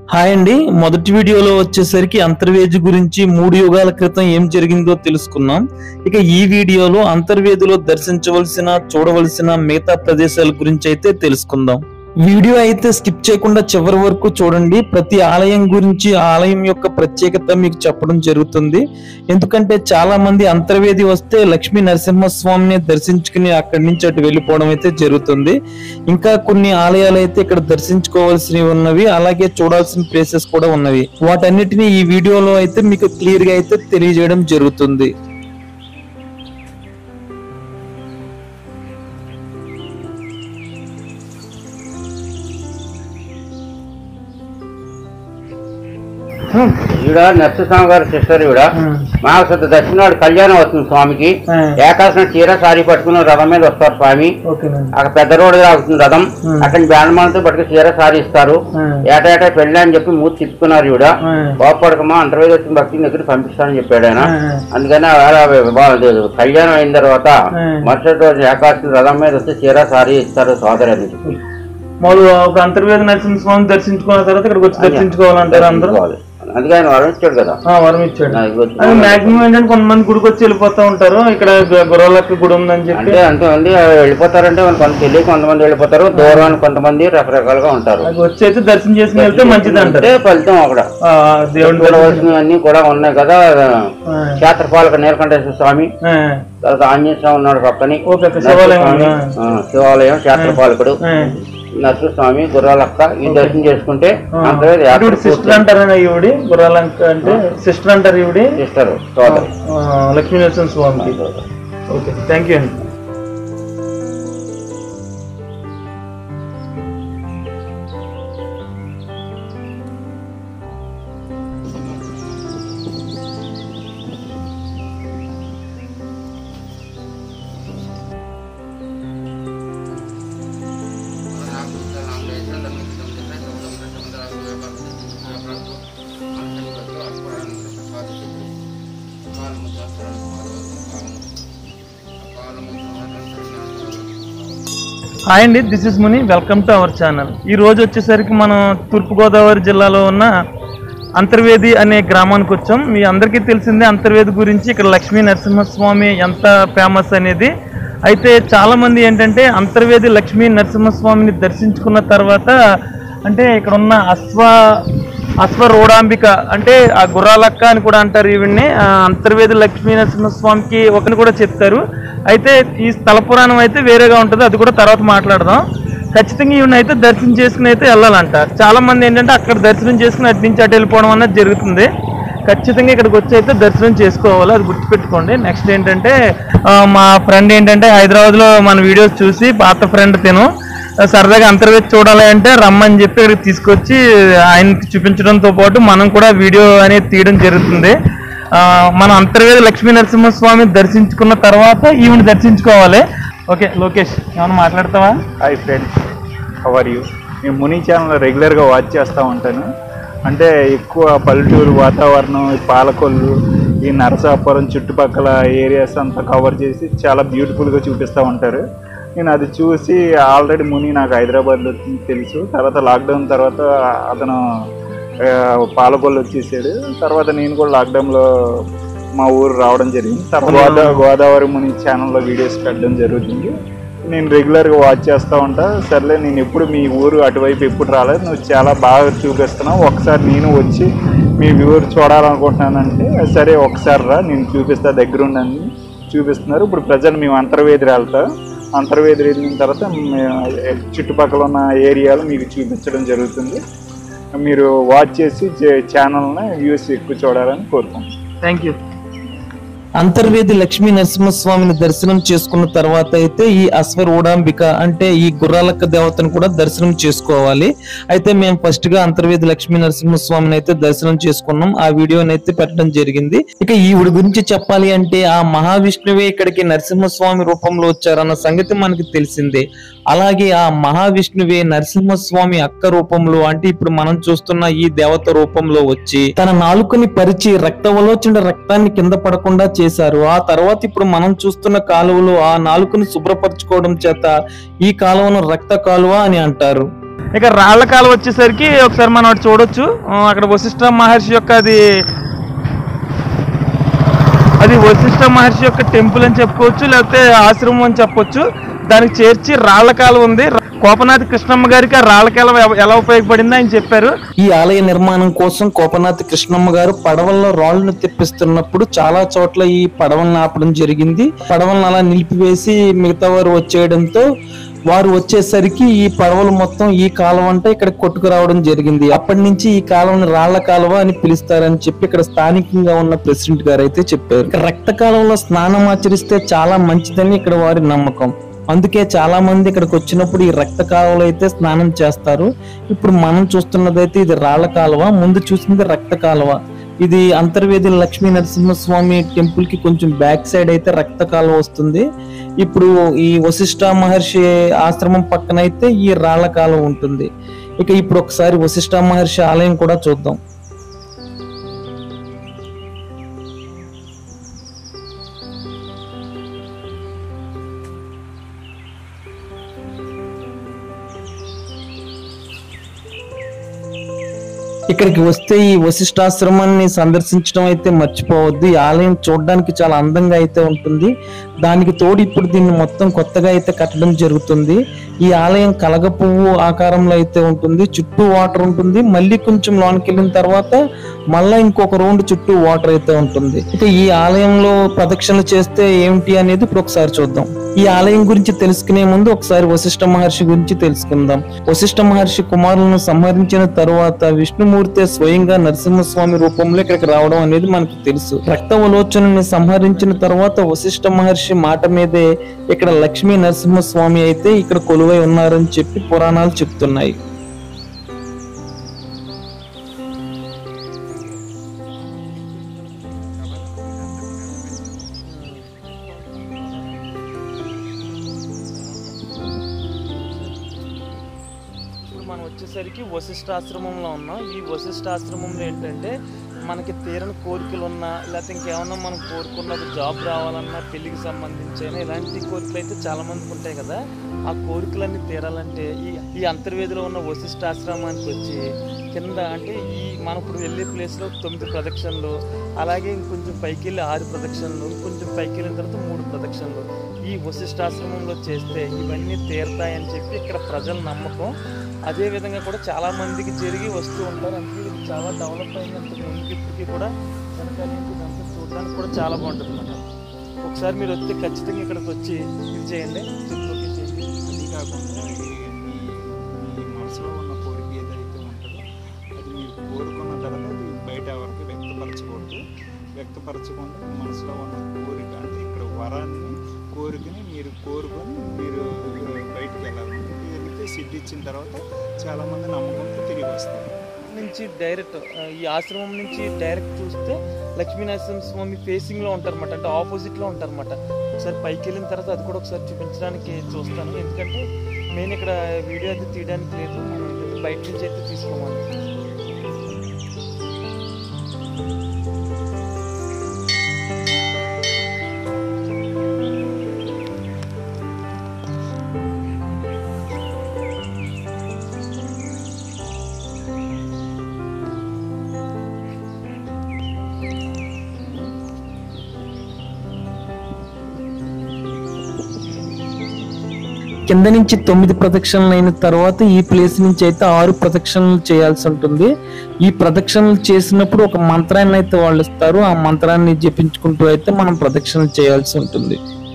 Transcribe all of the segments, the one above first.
Hi అండి మొదటి వీడియోలో వచ్చేసరికి అంతర్వేది గురించి మూడు యుగాల క్రితం ఏం జరిగిందో తెలుసుకున్నాం ఇక ఈ వీడియోలో అంతర్వేదిలో దర్శించవలసిన చూడవలసిన మిగతా ప్రదేశాల గురించి అయితే తెలుసుకుందాం వీడియో అయితే స్కిప్ చేయకుండా చివరి వరకు చూడండి ప్రతి ఆలయం గురించి ఆ ఆలయం యొక్క ప్రత్యేకత మీకు చెప్పడం జరుగుతుంది ఎందుకంటే చాలా మంది అంతర్వేది వస్తే లక్ష్మీ నరసింహస్వామిని దర్శించుకుని అక్కడి నుంచి అటు వెళ్ళిపోవడం అయితే జరుగుతుంది ఇంకా కొన్ని ఆలయాలు అయితే ఇక్కడ దర్శించుకోవాల్సినవి ఉన్నవి అలాగే చూడాల్సిన ప్లేసెస్ కూడా ఉన్నవి వాటన్నిటిని ఈ వీడియోలో అయితే మీకు క్లియర్ గా అయితే తెలియజేయడం జరుగుతుంది ఈవిడ నరసింహస్వామి గారి సిస్టర్ ఈవిడ మాఘశుద్ధ దక్షిణ నాడు కళ్యాణం వస్తుంది స్వామికి ఏకాశం చీర సారీ పట్టుకుని రథం మీద వస్తారు స్వామి అక్కడ పెద్ద రోడ్డు అవుతుంది రథం అక్కడ బ్యాండ్మాలతో పట్టుకు చీర సారీ ఇస్తారు ఏటా ఏటా పెళ్ళి అని చెప్పి మూతి తిప్పుకున్నారు ఈవిడ కోపడకమా అంతర్వేది వచ్చిన భక్తి దగ్గర పంపిస్తానని చెప్పాడు ఆయన అందుకని ఆ వేళ వా- అది కళ్యాణం అయిన తర్వాత మరుసటి రోజు ఏకాశం రథం మీద వస్తే చీర సారీ ఇస్తారు సోదరి అని చెప్పి మామూలుగా ఒక అంతర్వేద నరసింహస్వామిని దర్శించుకున్న తర్వాత ఇక్కడికి వచ్చి దర్శించుకోవాలంటారు అందరూ అందుకే ఆయన వరం ఇచ్చాడు కదా ఆ, వరం ఇచ్చాడు నా ఇదిగో వచ్చి- అది మాక్సిమం ఏంటంటే కొంతమంది గుడికి వచ్చి వెళ్ళిపోతా ఉంటారు ఇక్కడ గుర్రాలక్క గుడి ఉందని చెప్పి అంటే అంతమంది వెళ్ళిపోతారంటే వాళ్ళు కొంత తెలియక కొంతమంది వెళ్ళిపోతారు దూరం కొంతమంది రకరకాలుగా ఉంటారు అది వచ్చి అయితే దర్శనం చేసుకుని వెళ్తే మంచిది అంటారు అంటే ఫలితం అక్కడ ఆ, దేవుని దర్శనం చూడవలసినవన్నీ కూడా ఉన్నాయి కదా ఆ, క్షేత్రపాలక నీలకంఠేశ్వర స్వామి ఆ, తర్వాత ఆంజనేయ స్వామి ఉన్నాడు పక్కని ఓకే ఓకే, శివాలయం స్వామి, ఉందా? ఆ, శివాలయం క్షేత్రపాలకుడు ఆ. నరసింహస్వామి గుర్రాలక్క ఈ దర్శనం చేసుకుంటే అంతర్వేది ఇప్పుడు సిస్టర్ అంటారా ఈవిడి గుర్రాలంక అంటే సిస్టర్ అంటారు ఈవిడి చేస్తారు సోదరు ఆ, లక్ష్మీ నరసింహ స్వామికి ఓకే థ్యాంక్ యూ అండి హాయ్ అండి this is Muni welcome to our channel ఈ రోజు వచ్చేసరికి మనం తూర్పుగోదావరి జిల్లాలో ఉన్న అంతర్వేది అనే గ్రామానికి వచ్చాం మీ అందరికీ తెలిసిందే అంతర్వేది గురించి ఇక్కడ లక్ష్మీ నరసింహస్వామి ఎంత ఫేమస్ అనేది అయితే చాలా మంది ఏంటంటే అంతర్వేది లక్ష్మీ నరసింహస్వామిని దర్శించుకున్న తర్వాత అంటే ఇక్కడ ఉన్న అశ్వ అశ్వరూఢాంబిక అంటే ఆ గుర్రాలక్క అని కూడా అంటారు ఈవిడ్ని ఆ అంతర్వేది లక్ష్మీ నరసింహస్వామికి ఒకరిని కూడా చెప్తారు అయితే ఈ స్థల పురాణం అయితే వేరేగా ఉంటుంది అది కూడా తర్వాత మాట్లాడదాం ఖచ్చితంగా ఈవిని అయితే దర్శనం చేసుకుని అయితే వెళ్ళాలంట చాలా మంది ఏంటంటే అక్కడ దర్శనం చేసుకుని అటు నుంచి అటు వెళ్ళిపోవడం అన్నది జరుగుతుంది ఖచ్చితంగా ఇక్కడికి వచ్చి అయితే దర్శనం చేసుకోవాలి అది గుర్తుపెట్టుకోండి నెక్స్ట్ ఏంటంటే ఆ, మా ఫ్రెండ్ ఏంటంటే హైదరాబాద్లో మన వీడియోస్ చూసి పాత ఫ్రెండ్ తిను సరదాగా అంతర్వేది చూడాలి అంటే రమ్మని చెప్పి ఇక్కడికి తీసుకొచ్చి ఆయనకి చూపించడంతో పాటు మనం కూడా వీడియో అనేది తీయడం జరుగుతుంది ఆ, మన అంతర్వేది లక్ష్మీ నరసింహస్వామి దర్శించుకున్న తర్వాత ఈవిని దర్శించుకోవాలి ఓకే లోకేష్ ఏమైనా మాట్లాడతావా హాయ్ ఫ్రెండ్స్ హవర్ యూ నేను ముని ఛానల్ రెగ్యులర్గా వాచ్ చేస్తూ ఉంటాను అంటే ఎక్కువ పల్లెటూరు వాతావరణం ఈ పాలకొల్లు ఈ నరసాపురం చుట్టుపక్కల ఏరియాస్ అంతా కవర్ చేసి చాలా బ్యూటిఫుల్గా చూపిస్తూ ఉంటారు నేను అది చూసి ఆల్రెడీ ముని నాకు హైదరాబాద్లో తెలుసు తర్వాత లాక్డౌన్ తర్వాత అతను ఆ, పాలకొల్లు వచ్చేసాడు తర్వాత నేను కూడా లాక్డౌన్లో మా ఊరు రావడం జరిగింది తర్వాత గోదా గోదావరి ముని ఛానల్లో వీడియోస్ పెట్టడం జరుగుతుంది నేను రెగ్యులర్గా వాచ్ చేస్తూ ఉంటా సర్లే నేను ఎప్పుడు మీ ఊరు అటువైపు ఎప్పుడు రాలేదు నువ్వు చాలా బాగా చూపిస్తున్నావు ఒకసారి నేను వచ్చి మీ ఊరు చూడాలనుకుంటున్నానంటే సరే ఒకసారి రా నేను చూపిస్తా దగ్గరుండని చూపిస్తున్నారు ఇప్పుడు ప్రజెంట్ మేము అంతర్వేది వెళ్తా అంతర్వేది వెళ్ళిన తర్వాత మే- చుట్టుపక్కల ఉన్న ఏరియాలు మీకు చూపించడం జరుగుతుంది మీరు వాచ్ చేసి ఛానల్ని వ్యూస్ ఎక్కువ చూడాలని కోరుకుంటున్నాను థ్యాంక్ యూ అంతర్వేది లక్ష్మీ నరసింహస్వామిని దర్శనం చేసుకున్న తర్వాత అయితే ఈ అశ్వరూఢాంబిక అంటే ఈ గుర్రాలక్క దేవతను కూడా దర్శనం చేసుకోవాలి అయితే మేము ఫస్ట్ గా అంతర్వేది లక్ష్మీ నరసింహస్వామిని అయితే దర్శనం చేసుకున్నాం ఆ వీడియోని అయితే పెట్టడం జరిగింది ఇక ఈవిడ గురించి చెప్పాలి అంటే ఆ మహావిష్ణువే ఇక్కడికి నరసింహస్వామి రూపంలో వచ్చారన్న సంగతి మనకి తెలిసిందే అలాగే ఆ మహావిష్ణువే నరసింహస్వామి అక్క రూపంలో అంటే ఇప్పుడు మనం చూస్తున్న ఈ దేవత రూపంలో వచ్చి తన నాలుకని పరిచి రక్తవలోచన రక్తాన్ని కింద పడకుండా చేశారు ఆ తర్వాత ఇప్పుడు మనం చూస్తున్న కాలువలో ఆ నాలుకని శుభ్రపరచుకోవడం చేత ఈ కాలువను రక్త కాలువ అని అంటారు ఇక రాళ్ల కాలం వచ్చేసరికి ఒకసారి మనం అటు చూడొచ్చు ఆ, అక్కడ వశిష్ఠ మహర్షి యొక్క అది అది వశిష్ఠ మహర్షి యొక్క టెంపుల్ అని చెప్పుకోవచ్చు లేకపోతే ఆశ్రమం అని చెప్పొచ్చు దానికి చేర్చి రాళ్ల కాలం ఉంది కోపనాథి కృష్ణమ్మ గారికి ఆ రాళ్ల కాలం ఎవ- ఎలా ఉపయోగపడిందో ఆయన చెప్పారు ఈ ఆలయ నిర్మాణం కోసం కోపనాథ్ కృష్ణమ్మ గారు పడవల్లో రాళ్లను తెప్పిస్తున్నప్పుడు చాలా చోట్ల ఈ పడవలను ఆపడం జరిగింది పడవలను అలా నిలిపివేసి మిగతా వారు వచ్చేయడంతో వారు వచ్చేసరికి ఈ పడవలు మొత్తం ఈ కాలువ అంటే ఇక్కడ కొట్టుకురావడం జరిగింది అప్పటి నుంచి ఈ కాలువని రాళ్ల కాలువ అని పిలుస్తారని చెప్పి ఇక్కడ స్థానికంగా ఉన్న ప్రెసిడెంట్ గారు అయితే చెప్పారు ఇక రక్త కాలంలో స్నానం ఆచరిస్తే చాలా మంచిదని ఇక్కడ వారి నమ్మకం అందుకే చాలా మంది ఇక్కడికి వచ్చినప్పుడు ఈ రక్త కాలువలో అయితే స్నానం చేస్తారు ఇప్పుడు మనం చూస్తున్నదైతే ఇది రాళ్ల కాలువ ముందు చూసింది రక్త కాలువ ఇది అంతర్వేది లక్ష్మీ నరసింహస్వామి టెంపుల్ కి కొంచెం బ్యాక్ సైడ్ అయితే రక్త కాలువ వస్తుంది ఇప్పుడు ఈ వశిష్ఠ మహర్షి ఆశ్రమం పక్కన అయితే ఈ రాళ్ల కాలువ ఉంటుంది ఇక ఇప్పుడు ఒకసారి వశిష్ఠ మహర్షి ఆలయం కూడా చూద్దాం ఇక్కడికి వస్తే ఈ వశిష్ఠాశ్రమాన్ని సందర్శించడం అయితే మర్చిపోవద్దు ఈ ఆలయం చూడడానికి చాలా అందంగా అయితే ఉంటుంది దానికి తోడు ఇప్పుడు దీన్ని మొత్తం కొత్తగా అయితే కట్టడం జరుగుతుంది ఈ ఆలయం కలగ పువ్వు ఆకారంలో అయితే ఉంటుంది చుట్టూ వాటర్ ఉంటుంది మళ్ళీ కొంచెం లోనికి వెళ్ళిన తర్వాత మళ్ళా ఇంకొక రౌండ్ చుట్టూ వాటర్ అయితే ఉంటుంది ఇక ఈ ఆలయంలో ప్రదక్షిణ చేస్తే ఏమిటి అనేది ఇప్పుడు ఒకసారి చూద్దాం ఈ ఆలయం గురించి తెలుసుకునే ముందు ఒకసారి వశిష్ఠ మహర్షి గురించి తెలుసుకుందాం వశిష్ఠ మహర్షి కుమారులను సంహరించిన తరువాత విష్ణుమూర్తి స్వయంగా నరసింహస్వామి రూపంలో ఇక్కడికి రావడం అనేది మనకు తెలుసు రక్తవలోచనని సంహరించిన తర్వాత వశిష్ఠ మహర్షి మాట మీదే ఇక్కడ లక్ష్మీ నరసింహస్వామి అయితే ఇక్కడ కొలువై ఉన్నారని చెప్పి పురాణాలు చెప్తున్నాయి ఇప్పుడు మనం వచ్చేసరికి వశిష్ఠాశ్రమంలో ఉన్నాం ఈ వశిష్ఠాశ్రమంలో ఏంటంటే మనకి తీరని కోరికలు ఉన్నా లేకపోతే ఇంకేమన్నా మనం కోరుకున్న ఒక జాబ్ రావాలన్నా పెళ్లికి సంబంధించి అయినా ఇలాంటి కోరికలు అయితే చాలా మందికి ఉంటాయి కదా ఆ కోరికలన్నీ తీరాలంటే ఈ ఈ అంతర్వేదిలో ఉన్న వశిష్ఠాశ్రమానికి వచ్చి కింద అంటే ఈ మనం ఇప్పుడు వెళ్ళే ప్లేస్లో తొమ్మిది ప్రదక్షిణలు అలాగే ఇంకొంచెం పైకి వెళ్ళి ఆరు ప్రదక్షిణలు కొంచెం పైకి వెళ్ళిన తర్వాత మూడు ప్రదక్షిణలు ఈ వశిష్ఠాశ్రమంలో చేస్తే ఇవన్నీ తీరుతాయని చెప్పి ఇక్కడ ప్రజల నమ్మకం అదే విధంగా కూడా చాలా మందికి జరిగి వస్తూ ఉంటారు అందుకే ఇది చాలా డెవలప్ అయినంత ముందుకి ఇప్పటికీ కూడా వెనకాల నుంచి ఇదంతా చూడడానికి కూడా చాలా బాగుంటుంది అన్నమాట ఒకసారి మీరు వస్తే ఖచ్చితంగా ఇక్కడికి వచ్చి ఇది చేయండి చుట్టూ చేయండి అది కాకుండా ఈ ఈ మనసులో ఉన్న కోరిక ఏదైతే ఉంటుందో అది మీరు కోరుకున్న తర్వాత అది బయట ఎవరికి వ్యక్తపరచకూడదు వ్యక్తపరచకుండా మనసులో ఉన్న కోరిక అంటే ఇక్కడ వరాన్ని కోరికని మీరు కోరుకొని మీరు బయటికి వెళ్ళాలి వెళ్తే సిద్ధి ఇచ్చిన తర్వాత చాలామంది నమ్మకంతో తిరిగి వస్తారు నుంచి డైరెక్ట్ ఆ, ఈ ఆశ్రమం నుంచి డైరెక్ట్ చూస్తే లక్ష్మీనరసింహ స్వామి ఫేసింగ్ లో ఉంటారన్నమాట అంటే ఆపోజిట్ లో ఉంటారన్నమాట ఒకసారి పైకి వెళ్ళిన తర్వాత అది కూడా ఒకసారి చూపించడానికి చూస్తాను ఎందుకంటే నేను ఇక్కడ వీడియో అయితే తీయడానికి లేదు మనం ఇది బయట నుంచి అయితే తీసుకోవాలి కింద నుంచి తొమ్మిది ప్రదక్షిణలు అయిన తర్వాత ఈ ప్లేస్ నుంచి అయితే ఆరు ప్రదక్షిణలు చేయాల్సి ఉంటుంది ఈ ప్రదక్షిణలు చేసినప్పుడు ఒక మంత్రాన్ని అయితే వాళ్ళు ఇస్తారు ఆ మంత్రాన్ని జపించుకుంటూ అయితే మనం ప్రదక్షిణలు చేయాల్సి ఉంటుంది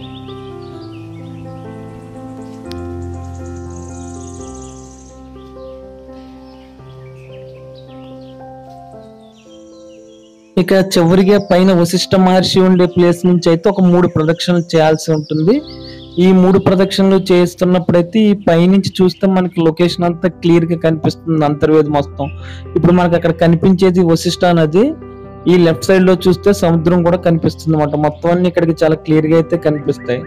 ఇక చివరిగా పైన వశిష్ఠ మహర్షి ఉండే ప్లేస్ నుంచి అయితే ఒక మూడు ప్రదక్షిణలు చేయాల్సి ఉంటుంది ఈ మూడు ప్రదక్షిణలు చేస్తున్నప్పుడైతే ఈ పైనుంచి చూస్తే మనకి లొకేషన్ అంతా క్లియర్ గా కనిపిస్తుంది అంతర్వేది మొత్తం ఇప్పుడు మనకి అక్కడ కనిపించేది వశిష్ఠ నది ఈ లెఫ్ట్ సైడ్ లో చూస్తే సముద్రం కూడా కనిపిస్తుంది అన్నమాట మొత్తం అన్ని ఇక్కడికి చాలా క్లియర్ గా అయితే కనిపిస్తాయి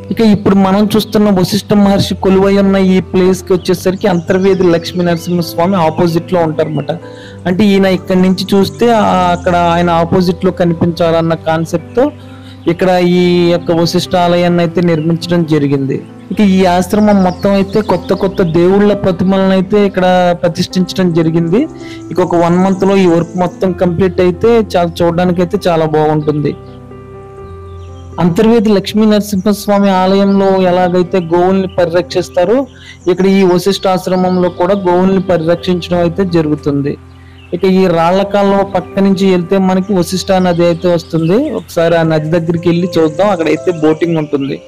ఇక ఇప్పుడు మనం చూస్తున్న వశిష్ఠ మహర్షి కొలువై ఉన్న ఈ ప్లేస్ కి వచ్చేసరికి అంతర్వేది లక్ష్మీ నరసింహస్వామి ఆపోజిట్ లో ఉంటారన్నమాట అంటే ఈయన ఇక్కడి నుంచి చూస్తే ఆ అక్కడ ఆయన ఆపోజిట్ లో కనిపించాలన్న కాన్సెప్ట్ తో ఇక్కడ ఈ యొక్క వశిష్ఠ ఆలయాన్ని అయితే నిర్మించడం జరిగింది ఇక ఈ ఆశ్రమం మొత్తం అయితే కొత్త కొత్త దేవుళ్ళ ప్రతిమలను అయితే ఇక్కడ ప్రతిష్ఠించడం జరిగింది ఇక ఒక వన్ మంత్ లో ఈ వర్క్ మొత్తం కంప్లీట్ అయితే చాలా చూడడానికి అయితే చాలా బాగుంటుంది అంతర్వేది లక్ష్మీ నరసింహస్వామి ఆలయంలో ఎలాగైతే గోవుల్ని పరిరక్షిస్తారో ఇక్కడ ఈ వశిష్ఠ ఆశ్రమంలో కూడా గోవుల్ని పరిరక్షించడం అయితే జరుగుతుంది ఇక ఈ రాళ్ల కాలం పక్క నుంచి వెళ్తే మనకి వశిష్ఠ నది అయితే వస్తుంది ఒకసారి ఆ నది దగ్గరికి వెళ్ళి చూద్దాం అక్కడైతే బోటింగ్ ఉంటుంది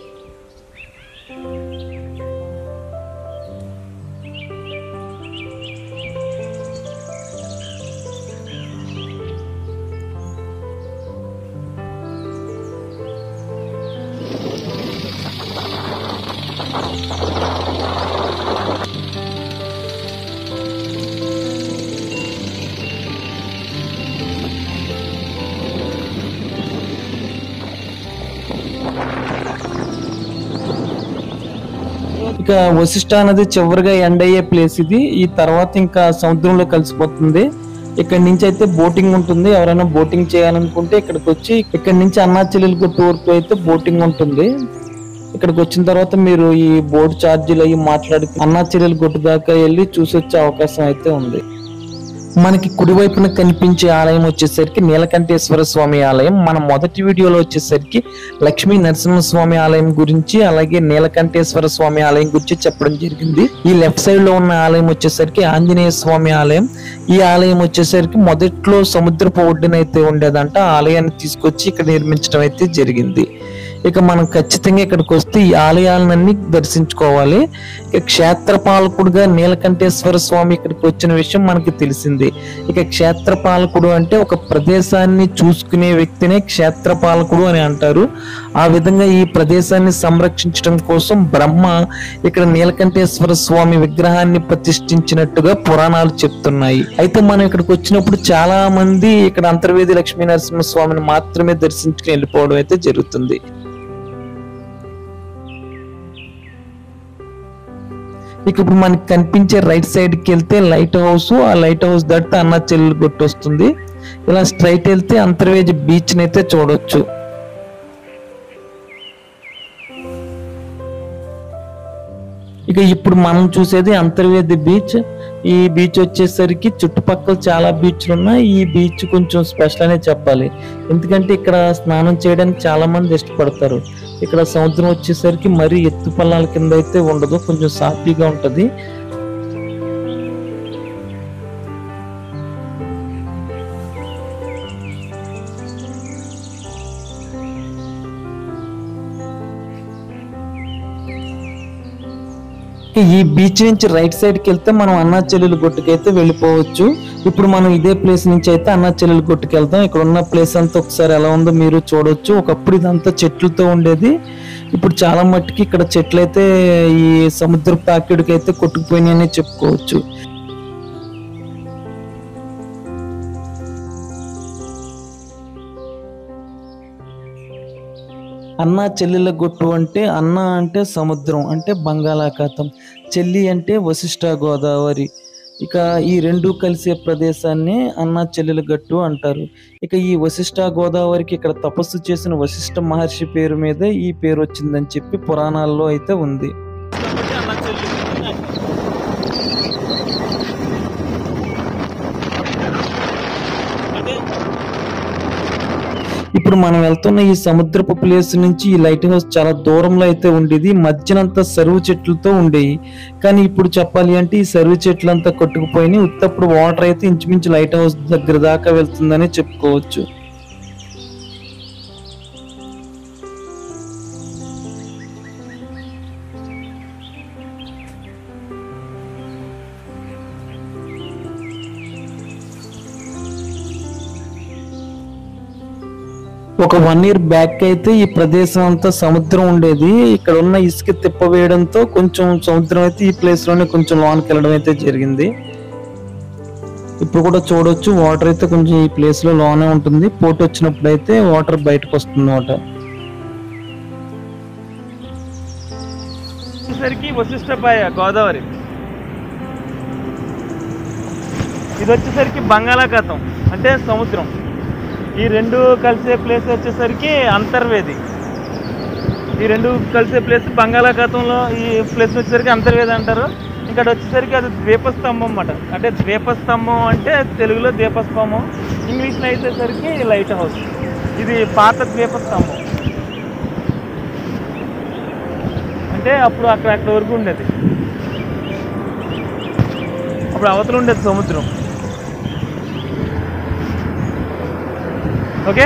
ఇక వశిష్ఠ నది చివరిగా ఎండ్ అయ్యే ప్లేస్ ఇది ఈ తర్వాత ఇంకా సముద్రంలో కలిసిపోతుంది ఇక్కడ నుంచి అయితే బోటింగ్ ఉంటుంది ఎవరైనా బోటింగ్ చేయాలనుకుంటే ఇక్కడికి వచ్చి ఇక్కడ నుంచి అన్నాచెల్లెలు గుట్టు వరకు అయితే బోటింగ్ ఉంటుంది ఇక్కడికి వచ్చిన తర్వాత మీరు ఈ బోట్ ఛార్జీలు అవి మాట్లాడి అన్నాచెల్లెలు గుట్టు దాకా వెళ్ళి చూసి వచ్చే అవకాశం అయితే ఉంది మనకి కుడివైపున కనిపించే ఆలయం వచ్చేసరికి నీలకంఠేశ్వర స్వామి ఆలయం మన మొదటి వీడియోలో వచ్చేసరికి లక్ష్మీ నరసింహస్వామి ఆలయం గురించి అలాగే నీలకంఠేశ్వర స్వామి ఆలయం గురించి చెప్పడం జరిగింది ఈ లెఫ్ట్ సైడ్ లో ఉన్న ఆలయం వచ్చేసరికి ఆంజనేయ స్వామి ఆలయం ఈ ఆలయం వచ్చేసరికి మొదట్లో సముద్రపు ఒడ్డున అయితే ఉండేదంట ఆ ఆలయాన్ని తీసుకొచ్చి ఇక్కడ నిర్మించడం అయితే జరిగింది ఇక మనం ఖచ్చితంగా ఇక్కడికి వస్తే ఈ ఆలయాలన్నీ దర్శించుకోవాలి ఇక క్షేత్ర పాలకుడుగా నీలకంఠేశ్వర స్వామి ఇక్కడికి వచ్చిన విషయం మనకి తెలిసింది ఇక క్షేత్ర పాలకుడు అంటే ఒక ప్రదేశాన్ని చూసుకునే వ్యక్తినే క్షేత్ర పాలకుడు అని అంటారు ఆ విధంగా ఈ ప్రదేశాన్ని సంరక్షించడం కోసం బ్రహ్మ ఇక్కడ నీలకంఠేశ్వర స్వామి విగ్రహాన్ని ప్రతిష్ఠించినట్టుగా పురాణాలు చెప్తున్నాయి అయితే మనం ఇక్కడికి వచ్చినప్పుడు చాలా మంది ఇక్కడ అంతర్వేది లక్ష్మీ నరసింహ స్వామిని మాత్రమే దర్శించుకుని వెళ్ళిపోవడం అయితే జరుగుతుంది ఇక ఇప్పుడు మనకి కనిపించే రైట్ సైడ్ కి వెళ్తే లైట్ హౌస్ ఆ లైట్ హౌస్ దాటితే అన్న చెల్లెలు గుట్టు వస్తుంది ఇలా స్ట్రైట్ వెళ్తే అంతర్వేది బీచ్ అయితే చూడొచ్చు ఇక ఇప్పుడు మనం చూసేది అంతర్వేది బీచ్ ఈ బీచ్ వచ్చేసరికి చుట్టుపక్కల చాలా బీచ్లు ఉన్నాయి ఈ బీచ్ కొంచెం స్పెషల్ అనే చెప్పాలి ఎందుకంటే ఇక్కడ స్నానం చేయడానికి చాలా మంది ఇష్టపడతారు ఇక్కడ సముద్రం వచ్చేసరికి మరీ ఎత్తు పల్లాల కింద అయితే ఉండదు కొంచెం సాఫీగా ఉంటది ఈ బీచ్ నుంచి రైట్ సైడ్ కి వెళ్తే మనం అన్నా చెల్లెలు గుట్టుకైతే వెళ్ళిపోవచ్చు ఇప్పుడు మనం ఇదే ప్లేస్ నుంచి అయితే అన్నా చెల్లెలు గుట్టుకు వెళ్తాం ఇక్కడ ఉన్న ప్లేస్ అంతా ఒకసారి ఎలా ఉందో మీరు చూడొచ్చు ఒకప్పుడు ఇదంతా చెట్లతో ఉండేది ఇప్పుడు చాలా మట్టుకి ఇక్కడ చెట్లు అయితే ఈ సముద్ర తాకిడికి అయితే కొట్టుకుపోయినాయని చెప్పుకోవచ్చు అన్న చెల్లెల గొట్టు అంటే అన్న అంటే సముద్రం అంటే బంగాళాఖాతం చెల్లి అంటే వశిష్ఠ గోదావరి ఇక ఈ రెండు కలిసే ప్రదేశాన్ని అన్న చెల్లెల గట్టు అంటారు ఇక ఈ వశిష్ఠ గోదావరికి ఇక్కడ తపస్సు చేసిన వశిష్ఠ మహర్షి పేరు మీద ఈ పేరు వచ్చిందని చెప్పి పురాణాల్లో అయితే ఉంది ఇప్పుడు మనం వెళ్తున్న ఈ సముద్రపు ప్లేస్ నుంచి ఈ లైట్ హౌస్ చాలా దూరంలో అయితే ఉండేది మధ్యనంతా సరువు చెట్లతో ఉండేవి కానీ ఇప్పుడు చెప్పాలి అంటే ఈ సరువు చెట్లంతా కొట్టుకుపోయినాయి ఉత్తప్పుడు వాటర్ అయితే ఇంచుమించు లైట్ హౌస్ దగ్గర దాకా వెళ్తుందని చెప్పుకోవచ్చు ఒక వన్ ఇయర్ బ్యాక్ అయితే ఈ ప్రదేశం అంతా సముద్రం ఉండేది ఇక్కడ ఉన్న ఇసుక తిప్పవేయడంతో కొంచెం సముద్రం అయితే ఈ ప్లేస్ లోనే కొంచెం లోనికి వెళ్ళడం అయితే జరిగింది ఇప్పుడు కూడా చూడొచ్చు వాటర్ అయితే కొంచెం ఈ ప్లేస్ లో లోనే ఉంటుంది పోటీ వచ్చినప్పుడు అయితే వాటర్ బయటకు వస్తుంది అనమాట వచ్చేసరికి వశిష్టపాయ గోదావరి ఇది వచ్చేసరికి బంగాళాఖాతం అంటే సముద్రం ఈ రెండు కలిసే ప్లేస్ వచ్చేసరికి అంతర్వేది ఈ రెండు కలిసే ప్లేస్ బంగాళాఖాతంలో ఈ ప్లేస్ వచ్చేసరికి అంతర్వేది అంటారు ఇక్కడ వచ్చేసరికి అది ద్వీపస్తంభం అన్నమాట అంటే ద్వీపస్తంభం అంటే తెలుగులో దీపస్తంభం ఇంగ్లీష్లో అయితేసరికి లైట్ హౌస్ ఇది పాత ద్వీపస్తంభం అంటే అప్పుడు అక్కడ అక్కడ వరకు ఉండేది అప్పుడు అవతల ఉండేది సముద్రం ఓకే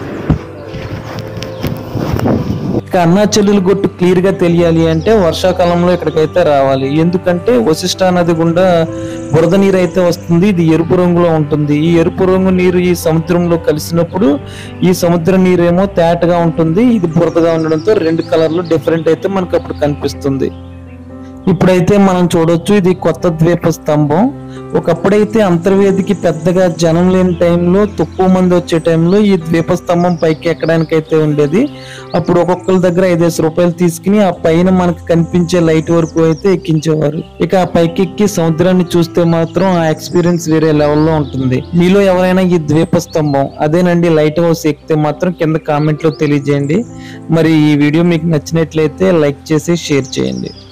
ఇక అన్నా చెల్లెలు గొట్టు క్లియర్ గా తెలియాలి అంటే వర్షాకాలంలో ఇక్కడికైతే రావాలి ఎందుకంటే వశిష్ఠ నది గుండా బురద నీరు అయితే వస్తుంది ఇది ఎరుపు రంగులో ఉంటుంది ఈ ఎరుపు రంగు నీరు ఈ సముద్రంలో కలిసినప్పుడు ఈ సముద్ర నీరు ఏమో తేటగా ఉంటుంది ఇది బురదగా ఉండడంతో రెండు కలర్లు డిఫరెంట్ అయితే మనకు అప్పుడు కనిపిస్తుంది ఇప్పుడైతే మనం చూడొచ్చు ఇది కొత్త ద్వీప స్తంభం ఒకప్పుడైతే అంతర్వేదికి పెద్దగా జనం లేని టైంలో తక్కువ మంది వచ్చే టైంలో ఈ ద్వీప స్తంభం పైకి ఎక్కడానికి అయితే ఉండేది అప్పుడు ఒక్కొక్కరి దగ్గర ఐదేసి రూపాయలు తీసుకుని ఆ పైన మనకు కనిపించే లైట్ వరకు అయితే ఎక్కించేవారు ఇక ఆ పైకి ఎక్కి సముద్రాన్ని చూస్తే మాత్రం ఆ ఎక్స్పీరియన్స్ వేరే లెవెల్లో ఉంటుంది మీలో ఎవరైనా ఈ ద్వీప స్తంభం అదేనండి లైట్ హౌస్ ఎక్కితే మాత్రం కింద కామెంట్ లో తెలియజేయండి మరి ఈ వీడియో మీకు నచ్చినట్లయితే లైక్ చేసి షేర్ చేయండి